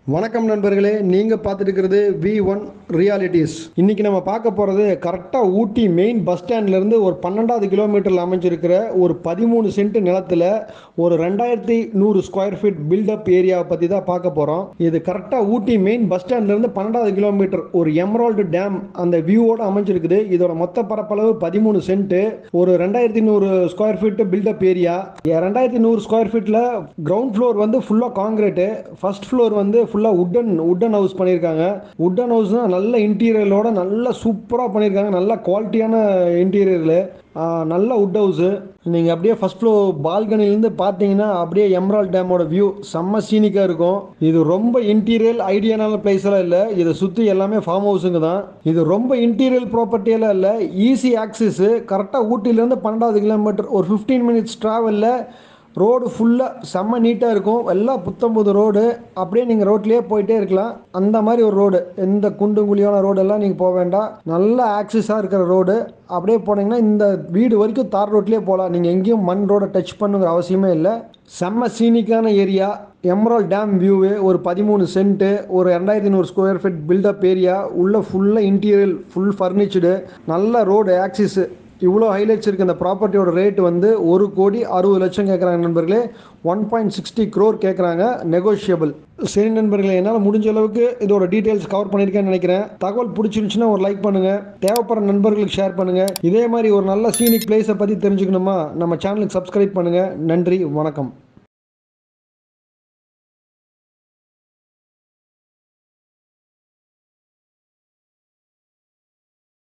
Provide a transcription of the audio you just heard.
வணக்கம் நண்பர்களே நீங்கள் பார்த்துட்டு இருக்கிறது வி ஒன் ரியாலிட்டிஸ் இன்னைக்கு நம்ம பார்க்க போகிறது கரெக்டாக ஊட்டி மெயின் பஸ் ஸ்டாண்ட்லேருந்து ஒரு பன்னெண்டாவது கிலோமீட்டரில் அமைஞ்சிருக்கிற ஒரு பதிமூணு சென்ட் நிலத்தில் ஒரு ரெண்டாயிரத்தி நூறு ஸ்கொயர் ஃபீட் பில்டப் ஏரியாவை பற்றி தான் பார்க்க போகிறோம் இது கரெக்டாக ஊட்டி மெயின் பஸ் ஸ்டாண்ட்லேருந்து பன்னெண்டாவது கிலோமீட்டர் ஒரு எமரால்டு டேம் அந்த வியூவோட அமைஞ்சிருக்குது இதோட மொத்த பரப்பளவு பதிமூணு சென்ட் ஒரு ரெண்டாயிரத்தி நூறு ஸ்கொயர் ஃபீட் பில்டப் ஏரியா ரெண்டாயிரத்தி நூறு ஸ்கொயர் ஃபீட்டில் கிரவுண்ட் ஃப்ளோர் வந்து ஃபுல்லாக காங்கிரீட்டு ஃபர்ஸ்ட் ஃப்ளோர் வந்து ஃபுல்லாக உட்டன் உட்டன் ஹவுஸ் பண்ணியிருக்காங்க உட்டன் ஹவுஸ்னால் நல்ல இன்டீரியரோட நல்ல சூப்பராக பண்ணியிருக்காங்க நல்ல குவாலிட்டியான இன்டீரியரில் நல்ல உட் ஹவுஸு நீங்கள் அப்படியே ஃபஸ்ட் ஃப்ளோர் பால்கனிலேருந்து பார்த்தீங்கன்னா அப்படியே எம்ரால் டேமோட வியூ செம்ம சீனிக்காக இருக்கும் இது ரொம்ப இன்டீரியல் ஐடியானான பிளேஸ் எல்லாம் இல்லை இதை சுற்றி எல்லாமே ஃபார்ம் ஹவுஸுங்க தான் இது ரொம்ப இன்டீரியல் ப்ராப்பர்ட்டியெல்லாம் இல்லை ஈஸி ஆக்சஸ்ஸு கரெக்டாக ஊட்டிலேருந்து பன்னெண்டாவது கிலோமீட்டர் ஒரு ஃபிஃப்டீன் மினிட்ஸ் ட்ராவலில் ரோடு ஃபுல்லாக செம்ம நீட்டாக இருக்கும் எல்லாம் புத்தம்புது ரோடு அப்படியே நீங்கள் ரோட்லேயே போயிட்டே இருக்கலாம் அந்த மாதிரி ஒரு ரோடு எந்த குண்டு குழியான ரோடெல்லாம் நீங்கள் போக வேண்டாம் நல்ல ஆக்சஸாக இருக்கிற ரோடு அப்படியே போனீங்கன்னா இந்த வீடு வரைக்கும் தார் ரோட்லேயே போகலாம் நீங்கள் எங்கேயும் மண் ரோடை டச் பண்ணுங்கிற அவசியமே இல்லை செம்ம சீனிக்கான ஏரியா எம்ரால் டேம் வியூவு ஒரு பதிமூணு சென்ட்டு ஒரு ரெண்டாயிரத்தி நூறு ஸ்கொயர் ஃபீட் பில்டப் ஏரியா உள்ள ஃபுல்லாக இன்டீரியல் ஃபுல் ஃபர்னிச்சர்டு நல்ல ரோடு ஆக்சிஸு இவ்வளோ ஹைலைட்ஸ் இருக்குது அந்த ப்ராப்பர்ட்டியோட ரேட் வந்து ஒரு கோடி அறுபது லட்சம் கேட்குறாங்க நண்பர்களே ஒன் பாயிண்ட் சிக்ஸ்டி க்ரோர் கேட்குறாங்க நெகோஷியபிள் சரி நண்பர்களே என்னால் முடிஞ்ச அளவுக்கு இதோட டீட்டெயில்ஸ் கவர் பண்ணியிருக்கேன்னு நினைக்கிறேன் தகவல் பிடிச்சிருந்துச்சுன்னா ஒரு லைக் பண்ணுங்கள் தேவைப்படுற நண்பர்களுக்கு ஷேர் பண்ணுங்கள் இதே மாதிரி ஒரு நல்ல சீனிக் பிளேஸை பற்றி தெரிஞ்சுக்கணுமா நம்ம சேனலுக்கு சப்ஸ்கிரைப் பண்ணுங்கள் நன்றி வணக்கம்